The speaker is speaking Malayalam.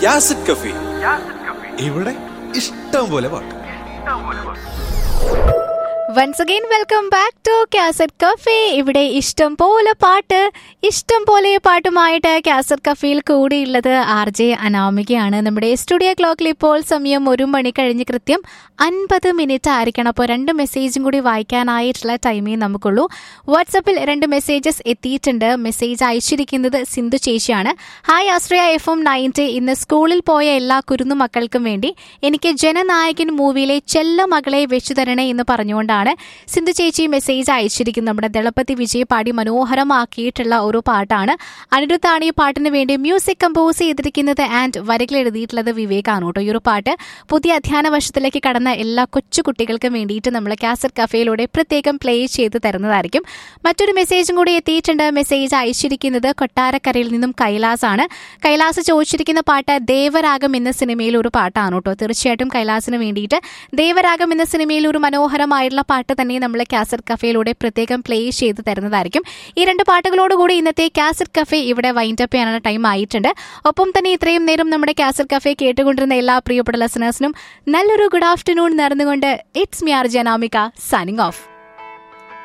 യാസിഡ് കഫി ഇവിടെ ഇഷ്ടം പോലെ പാട്ട് once again welcome back to cassette cafe ഇവിടെ ഇഷ്ടം പോലെ പാട്ട് ഇഷ്ടം പോലെ പാട്ടുമായിട്ട് കാസറ്റ് കഫേയിൽ കൂടിയുള്ളത് ആർ ജെ അനാമികയാണ് നമ്മുടെ സ്റ്റുഡിയോ ക്ലോക്കിൽ ഇപ്പോൾ സമയം ഒരു മണി കഴിഞ്ഞ് കൃത്യം അൻപത് മിനിറ്റ് ആയിരിക്കണം അപ്പോൾ രണ്ട് മെസ്സേജും കൂടി വായിക്കാനായിട്ടുള്ള ടൈമേ നമുക്കുള്ളൂ വാട്സപ്പിൽ രണ്ട് മെസ്സേജസ് എത്തിയിട്ടുണ്ട് മെസ്സേജ് അയച്ചിരിക്കുന്നത് സിന്ധു ചേച്ചിയാണ് hi Ashraya F M ninety ഇന്ന് സ്കൂളിൽ പോയ എല്ലാ കുരുന്നു മക്കൾക്കും വേണ്ടി എനിക്ക് ജനനായകൻ മൂവിയിലെ ചെല്ല മകളെ വെച്ചു തരണേ എന്ന് പറഞ്ഞുകൊണ്ടാണ് സിന്ധു ചേച്ചി മെസ്സേജ് അയച്ചിരിക്കുന്നത് നമ്മുടെ ദളപതി വിജയ് പാടി മനോഹരമാക്കിയിട്ടുള്ള ഒരു പാട്ടാണ് അനിരുദ്ധാണ് ഈ പാട്ടിന് വേണ്ടി മ്യൂസിക് കമ്പോസ് ചെയ്തിരിക്കുന്നത് ആൻഡ് വരികൾ എഴുതിയിട്ടുള്ളത് വിവേകാണ് കേട്ടോ ഈ ഒരു പാട്ട് പുതിയ അധ്യയന വർഷത്തിലേക്ക് കടന്ന എല്ലാ കൊച്ചു കുട്ടികൾക്കും വേണ്ടിയിട്ട് നമ്മൾ കാസറ്റ് കഫേയിലൂടെ പ്രത്യേകം പ്ലേ ചെയ്ത് തരുന്നതായിരിക്കും മറ്റൊരു മെസ്സേജും കൂടി എത്തിയിട്ടുണ്ട് മെസ്സേജ് അയച്ചിരിക്കുന്നത് കൊട്ടാരക്കരയിൽ നിന്നും കൈലാസ് ആണ് കൈലാസ് ചോദിച്ചിരിക്കുന്ന പാട്ട് ദേവരാഗം എന്ന സിനിമയിൽ ഒരു പാട്ടാണ് കേട്ടോ തീർച്ചയായിട്ടും കൈലാസിന് വേണ്ടിയിട്ട് ദേവരാഗം എന്ന സിനിമയിൽ ഒരു മനോഹരമായിട്ടുള്ള പാട്ട് തന്നെ നമ്മൾ കാസറ്റ് കഫേയിലൂടെ പ്രത്യേകം പ്ലേ ചെയ്ത് തരുന്നതായിരിക്കും ഈ രണ്ട് പാട്ടുകളോടുകൂടി ഇന്നത്തെ കാസറ്റ് കഫേ ഇവിടെ വൈൻഡ് അപ്പ് ചെയ്യാനുള്ള ടൈം ആയിട്ടുണ്ട് ഒപ്പം തന്നെ ഇത്രയും നേരം നമ്മുടെ കാസറ്റ് കഫേ കേട്ടുകൊണ്ടിരുന്ന എല്ലാ പ്രിയപ്പെട്ട ലിസണേഴ്സിനും നല്ലൊരു ഗുഡ് ആഫ്റ്റർനൂൺ നേർന്നുകൊണ്ട് ഇറ്റ്സ് മി ആർ ജനാമിക സൈനിങ് ഓഫ്